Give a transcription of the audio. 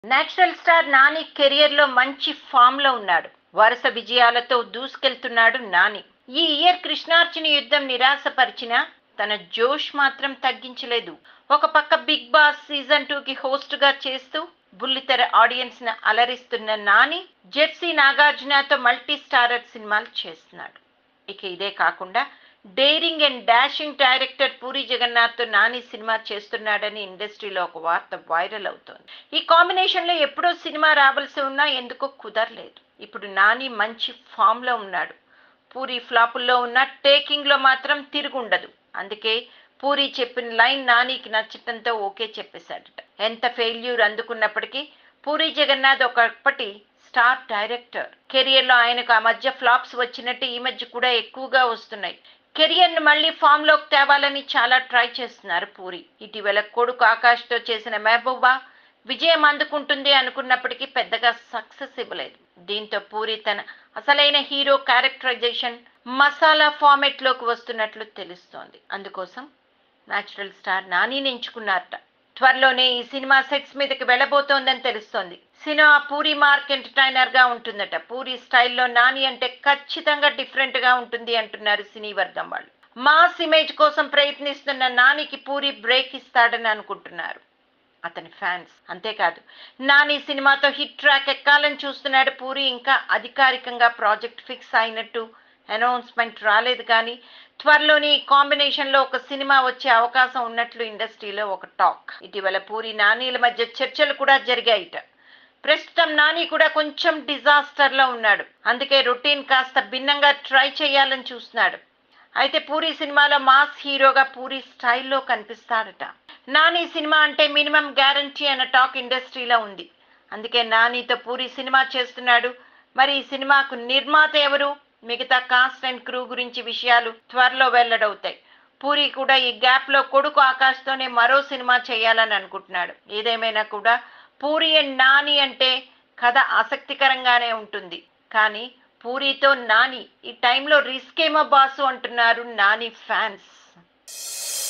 natural star Nani career లో మంచి form లో ఉన్నాడు వరుస విజయాలతో దూసుకెళ్తున్నాడు నాని ఈ ఇయర్ కృష్ణార్జున యుద్ధం నిరాశపరిచినా తన జోష్ మాత్రం తగ్గించలేదు ఒక పక్క బిగ్ బాస్ సీజన్ టూ కి హోస్ట్ గా చేస్తూ బుల్లితెర ఆడియన్స్ ను అలరిస్తున్న నాని జెర్సీ నాగార్జునతో మల్టీ స్టారర్ సినిమాలు చేస్తున్నాడు ఇక ఇదే కాకుండా daring and dashing director Puri Jagannath తో నాని సినిమా చేస్తున్నాడని ఇండస్ట్రీలో ఒక వార్త వైరల్ అవుతోంది ఈ కాంబినేషన్ లో ఎప్పుడో సినిమా రావాల్సి ఉన్నా ఎందుకో కుదరలేదు ఇప్పుడు నాని మంచి ఫామ్ లో ఉన్నాడు పూరి ఫ్లాపుల్లో ఉన్న టేకింగ్ లో మాత్రం తిరుగుండదు అందుకే పూరి చెప్పిన లైన్ నానికి నచ్చటంతో ఓకే చెప్పేశాడట ఎంత ఫెయిల్యూర్ అందుకున్నప్పటికీ పూరి జగన్నాథ్ ఒకప్పటి స్టార్ డైరెక్టర్ కెరియర్ లో ఆయనకు ఆ మధ్య ఫ్లాప్స్ వచ్చినట్టు ఈ మధ్య కూడా ఎక్కువగా వస్తున్నాయి కెరియర్ ను మళ్ళీ ఫామ్ లోకి తేవాలని చాలా ట్రై చేస్తున్నారు పూరి ఇటీవల కొడుకు ఆకాష్ తో చేసిన మెహబూబా విజయం అందుకుంటుంది అనుకున్నప్పటికీ పెద్దగా సక్సెస్ ఇవ్వలేదు దీంతో పూరి తన అసలైన హీరో క్యారెక్టరైజేషన్ మసాలా ఫార్మెట్ లోకి వస్తున్నట్లు తెలుస్తోంది అందుకోసం న్యాచురల్ స్టార్ నానిని ఎంచుకున్నారట త్వరలోనే ఈ సినిమా సెట్స్ మీదకి వెళ్ళబోతోందని తెలుస్తోంది సినిమా పూరి మార్క్ ఎంటర్టైనర్ గా ఉంటుందట పూరి స్టైల్లో నాని అంటే ఖచ్చితంగా డిఫరెంట్ గా ఉంటుంది అంటున్నారు సినీ వర్గం వాళ్ళు మాస్ ఇమేజ్ కోసం ప్రయత్నిస్తున్న నానికి పూరి బ్రేక్ ఇస్తాడని అనుకుంటున్నారు అతని ఫ్యాన్స్ అంతేకాదు నాని సినిమాతో హిట్ ట్రాక్ ఎక్కాలని చూస్తున్నాడు పూరి ఇంకా అధికారికంగా ప్రాజెక్ట్ ఫిక్స్ అయినట్టు అనౌన్స్మెంట్ రాలేదు కానీ త్వరలోని ఈ కాంబినేషన్ లో ఒక సినిమా వచ్చే అవకాశం ఉన్నట్లు ఇండస్ట్రీలో ఒక టాక్ ఇటీవల పూరి నానీల మధ్య చర్చలు కూడా జరిగాయిట ప్రస్తుతం నాని కూడా కొంచెం డిజాస్టర్ లో ఉన్నాడు అందుకే రొటీన్ కాస్త భిన్నంగా ట్రై చేయాలని చూస్తున్నాడు అయితే పూరి సినిమాలో మాస్ హీరోగా పూరి స్టైల్లో కనిపిస్తాడట నాని సినిమా అంటే మినిమం గ్యారంటీ అన్న టాక్ ఇండస్ట్రీలో ఉంది అందుకే నానితో పూరి సినిమా చేస్తున్నాడు మరి ఈ సినిమాకు నిర్మాత ఎవరు మిగతా కాస్ట్ అండ్ క్రూ గురించి విషయాలు త్వరలో వెల్లడవుతాయి పూరి కూడా ఈ గ్యాప్ లో కొడుకు ఆకాష్తోనే మరో సినిమా చేయాలని అనుకుంటున్నాడు ఏదేమైనా కూడా పూరి అండ్ నాని అంటే కథ ఆసక్తికరంగానే ఉంటుంది కానీ పూరితో నాని ఈ టైంలో రిస్క్ ఏమో బాసు అంటున్నారు నాని ఫ్యాన్స్